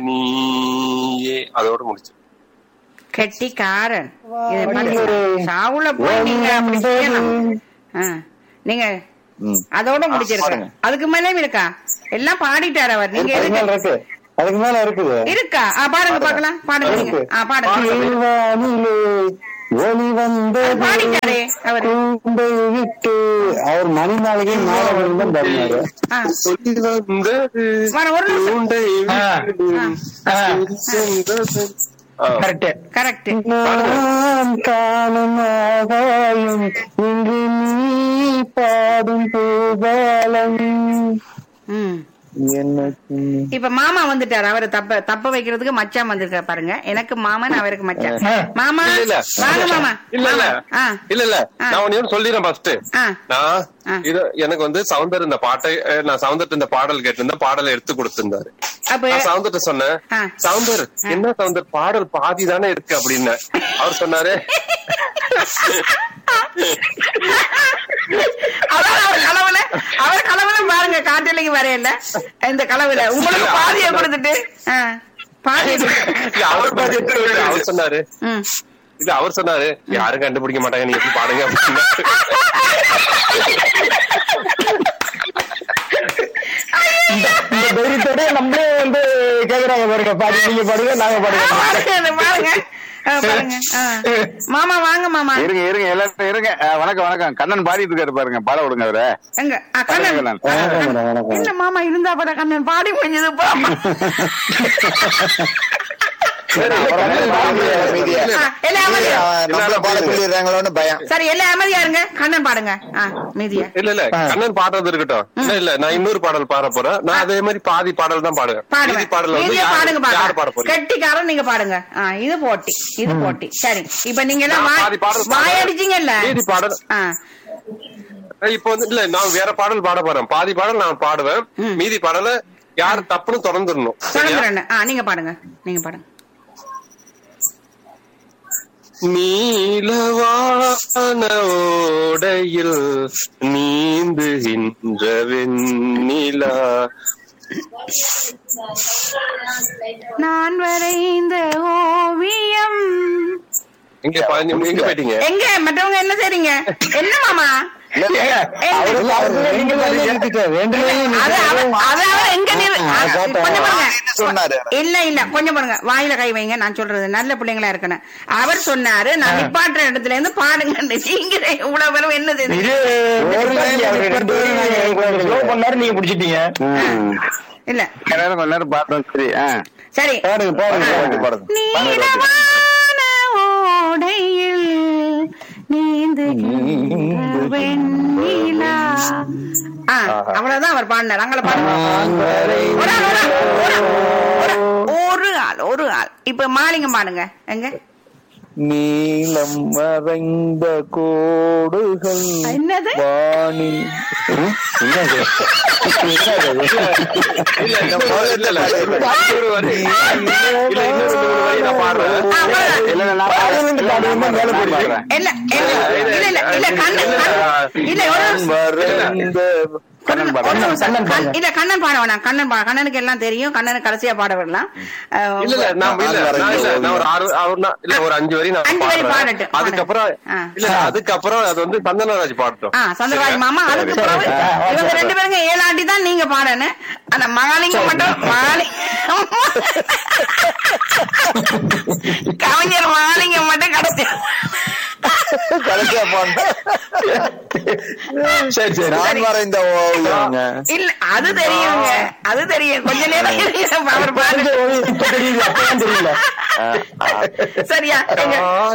நீயே அதோட முடிச்சு கெட்டிக்காரன் இது பாருங்க. சாவுல போய் நீங்க அப்படி செய்யலாம் ஆ, நீங்க ம். அதோட முடிச்சிருக்க பாருங்க. அதுக்கு மேலே இருக்கா எல்லாம் பாடிட்டார் அவர் நீங்க அதுக்கு மேல எதுக்கு இருக்கு அதுக்கு மேல இருக்குது இருக்கா ஆ, பாடுங்க பாக்கலாம் பாடுங்க நீங்க ஆ பாடுங்க கீழ்வானிலே ஒளி வந்தது பாடிட்டாரே அவரு கூண்டை விட்டு அவர் மணி நாளைக்கு மாலை தான் பாடினாரு ஆ, சொல்லி வந்தது வர ஒரு நிமிஷம் உண்டை சென்றது. ஆ. கரெக்ட் கரெக்ட் நான் காணும் ஆகாயம் இங்கு நீ பாடும் பூபாலம் ம் எனக்கு இப்ப மாமா வந்துட்டாரு அவரு தப்ப தப்ப வைக்கிறதுக்கு மச்சான் வந்திருக்காரு பாருங்க எனக்கு மாமன் அவருக்கு மச்சான் மாமா இல்ல, இல்ல. வாங்க மாமா இல்ல இல்ல ஆ இல்ல இல்ல ஆ. நான் ஒன்னு சொல்லிடுறேன் ஃபர்ஸ்ட் ஆ நான் ஆ. இது எனக்கு வந்து சவுந்தர் இந்த பாட்டை அஹ், நான் சவுந்தர் இந்த பாடல் கேட்டிருந்தேன் பாடலை எடுத்து கொடுத்திருந்தாரு அப்ப நான் சவுந்தர்ட்ட சொன்னேன் ஆ. சவுந்தர் என்ன சவுந்தர் பாடல் பாதி தானே இருக்கு அப்படின்னு அவர் சொன்னாரு அதான் அவர் கனவுல அவர் கனவுல பாருங்க காட்டிலைக்கு வரையல இந்த கனவுல உங்களுக்கு பாதிய கொடுத்துட்டு ஆ, பாதிய கொடுத்து- இல்ல, அவர் பாதி எடுத்து கொடுத்தாரு. அவர் சொன்னாரு ம். இல்ல அவர் சொன்னாரு யாரும் கண்டுபிடிக்க மாட்டாங்க நீங்க எப்படி பாடுங்க அப்படின்னு இந்த தைரியத்தோட நம்மளே வந்து கேக்குறாங்க பாருங்க பாடி நீங்க பாடுங்க நாங்க ஆ, பாடுங்க பாருங்க இது பாருங்க ஆ, பாருங்க ஆ. மாமா வாங்க மாமா இருங்க இருங்க எல்லாரும் இருங்க அஹ், வணக்கம் வணக்கம் கண்ணன் பாடிட்டு இருக்காரு பாருங்க பாட விடுங்க அவரை எங்க ஆ, கண்ணன் கண்ணன். ஆ, வணக்கம் மேடம், வணக்கம். இல்ல மாமா இருந்தா பட கண்ணன் பாடி முடிஞ்சது போமா அமைதியா. ஆ, எல்லாம் அமைதியா நம்மள பாட சொல்லிடுறாங்களோன்னு பயம் சரி எல்லாம் அமைதியா இருங்க கண்ணன் பாடுங்க ஆ மீதியா இல்ல இல்ல கண்ணன் பாடுறது இருக்கட்டும் இல்ல இல்ல நான் இன்னொரு பாடல் பாட போறேன் நான் அதே மாதிரி பாதி பாடல் தான் பாடுவேன் பாடுங்க மீதி பாடல் வந்து மீதியா பாடுங்க யார் யார் பாட பாருங்க போறீங்க கெட்டிக்காரன் நீங்க பாடுங்க ஆ இது போட்டி இது போட்டி சரி இப்ப நீங்க எல்லாம் நான் வாய்- பாதி பாடல் பாடுவேன். வாயடிச்சீங்கல்ல மீதி பாடல் ஆ இப்ப வந்து இல்ல நான் வேற பாடல் பாட போறேன் பாதி பாடல் நான் பாடுவேன் ம். மீதி பாடல யார் தப்புன்னு தொடர்ந்துடணும் சரியா? சுதந்திரன் ஆ நீங்க பாடுங்க நீங்க பாடுங்க நீலவான ஓடையில் நீந்துகின்ற வெண்ணிலா நான் வரைந்த ஓவியம் எங்க பா- நீங்க எங்க போயிட்டீங்க எங்க மற்றவங்க என்ன செய்றீங்க என்ன மாமா எங்க? அது அவர்- அது அவர் எங்க நிறு- ஆ, கொஞ்சம் பாருங்க. சொன்னாரு. இல்ல இல்ல கொஞ்சம் பாருங்க வாயில கை வைங்க நான் சொல்றது நல்ல பிள்ளைங்களா இருக்கணும் அவர் சொன்னாரு நான் நிப்பாட்டுற இடத்துல இருந்து பாடுங்க நீங்க இவ்வளவு பேரும் என்ன செய்றீங்க பண்ணாரு நீங்க பிடிச்சிட்டீங்க இல்ல கொஞ்ச நேரம் கொஞ்ச நேரம் பார்த்தோம் சரி ஆ சரி பாடுங்க பாடுங்க பாடுங்க நீலவான ஓடையில் நீந்துகின்ற வெண்ணிலா ஆ, அவ்வளவுதான் அவர் பாடினார் அங்கே பாடுங்க ஒரு ஆள், ஒரு ஆள், ஒரு ஆள், ஒரு ஆள், ஒரு ஆள் ஒரு ஆள் இப்ப மாலிங்கம் பாடுங்க எங்க நீலம் மறைந்த கோடுகள் என்னது வானில் ம்? என்னது? என்னது? இல்ல இந்த பாடல் இல்ல இல்ல இன்னொரு வரி. இல்ல இன்னொரு ரெண்டு மூணு வரி நான் பாடுறேன் ஆ, அவ்வளவுதான். இல்ல இல்ல நான் பாடுறது பாடுறது தான் மேல போடுறீங்க. இல்ல இல்ல இல்ல இல்ல இல்ல கண்ணன் கண்ணன். இல்ல ஒரு நிமிஷம். மறைந்த கண்ணன் ஒரு பாடுறேன் நிமிஷம். கண்- இல்ல கண்ணன் பாட வேணாம் கண்ணன் பாட கண்ணனுக்கு எல்லாம் தெரியும் கண்ணனுக்கு கடைசியா பாட விடலாம் அஹ், இல்ல இல்ல நான் இல்ல நான் இல்ல நான் ஒரு ஆறு அவர் நான் இல்ல ஒரு அஞ்சு வரி நான் அஞ்சு வரி பாடுறேன் பாடட்டும், அதுக்கப்புறம் ஆ. இல்ல அதுக்கப்புறம் அது வந்து சந்தனராஜ் பாடட்டும் ஆ சந்திரராஜ் மாமா அதுக்கு பிறகு இவங்க ரெண்டு பேருங்க ஏழாண்டி தான் நீங்க பாடணும் ஆனா மகாலிங்கம் மட்டும் மகாலிங்கம் கவிஞர் மகாலிங்கம் மட்டும் கடைசி கடைசியா பாடுங்க. சரி சரி நான் வரைந்த ஓவியங்க இல்ல அது தெரியுங்க அது தெரியும் கொஞ்ச நேரம் அவர் பாருங்க தெரியுது அப்பதான் தெரியல சரியா எங்க